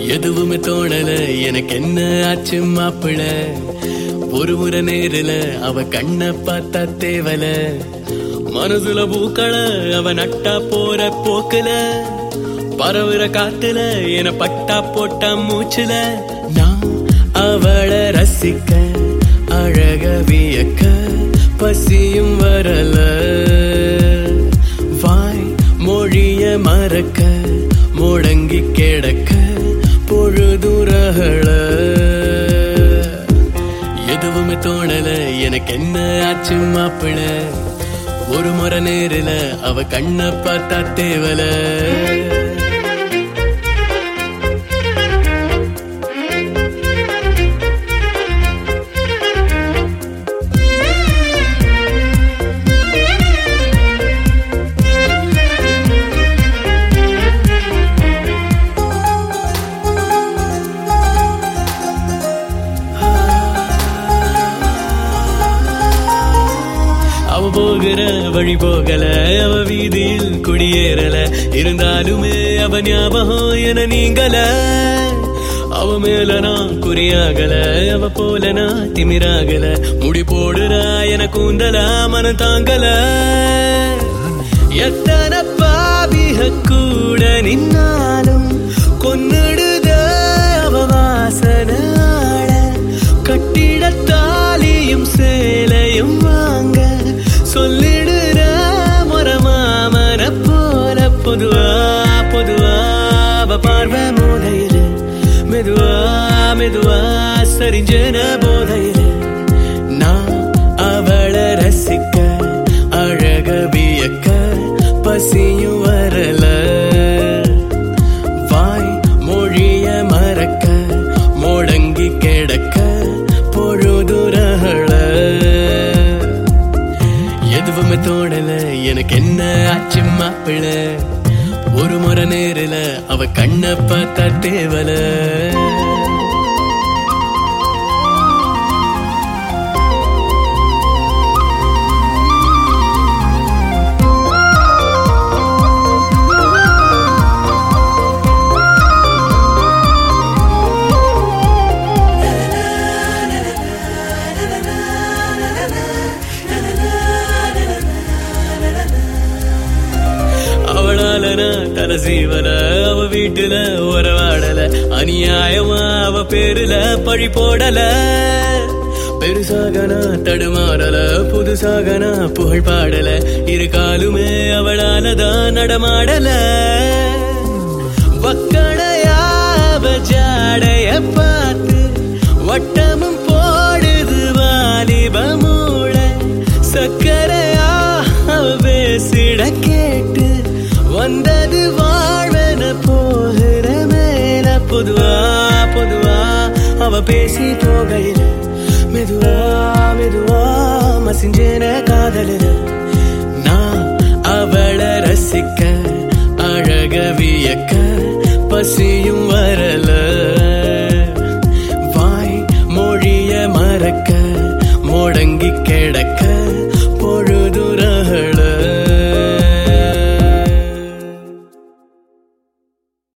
எதுவுமே தோணல எனக்கு என்ன ஆச்சு மாப்பிள ஒரு முறை நேருல அவ கண்ண பார்த்தா தேவல மனசுல பூக்கள அவ நட்டா போற போக்குல பரவுற காத்துல என பட்டா போட்டா மூச்சுல நான் அவளை ரசிக்க அழக வியக்க பசியும் வரல வாய் மொழிய மறக்க முடங்கி கிடக்க பொழுதுரகள எதுவுமே தோணல எனக்கு என்ன ஆச்சு மாப்பிள ஒரு முறை நேருல அவ கண்ண பார்த்தா தேவல அவ போகிற வழி போகல அவ வீதியில் குடியேறல இருந்தாலுமே அவ ஞாபகம் என நீங்கல அவ மேல நான் குறியாகல அவ போல நான் திமிராகல முடி போடுறா என கூந்தல மனம் தாங்கல எத்தனை பாவிக கூட நின்னாலும் கொன்னிடுத அவ வாசனாட கட்டிட தாலியும் சேலையும் வாங்க சொல்லிடுற மரமாமன போல பொதுவா பொதுவா அவ பார்வை மோதையில மெதுவா மெதுவா சரிஞ்சன போதையில நான் அவளை ரசிக்க அழக வியக்க பசியும் வரல வாய் மொழிய மறக்க முடங்கி கிடக்க பொழுதுரகள எதுவுமே தோணல எனக்கு என்ன ஆச்சு மாப்பிள ஒரு முறை நேருல அவ கண்ண பார்த்தா தேவல அவளால நான் தலை சீவல அவ வீட்டுல உறவாடல அநியாயமா அவ பேருல பழி போடல பெருசாக நான் தடுமாறல புதுசாக நான் புகழ் பாடல இரு காலுமே அவளால தான் நடமாடல வக்கடையாவ ஜாடைய பார்த்து வட்டமும் போடுது வாலிப மூளை சக்கரையா அவ பேசிட கேட்டு வந்தது வாழ்வென போகிற மேல பொதுவா பொதுவா அவ பேசி போகையில மெதுவா மெதுவா மசிஞ்சேன காதலில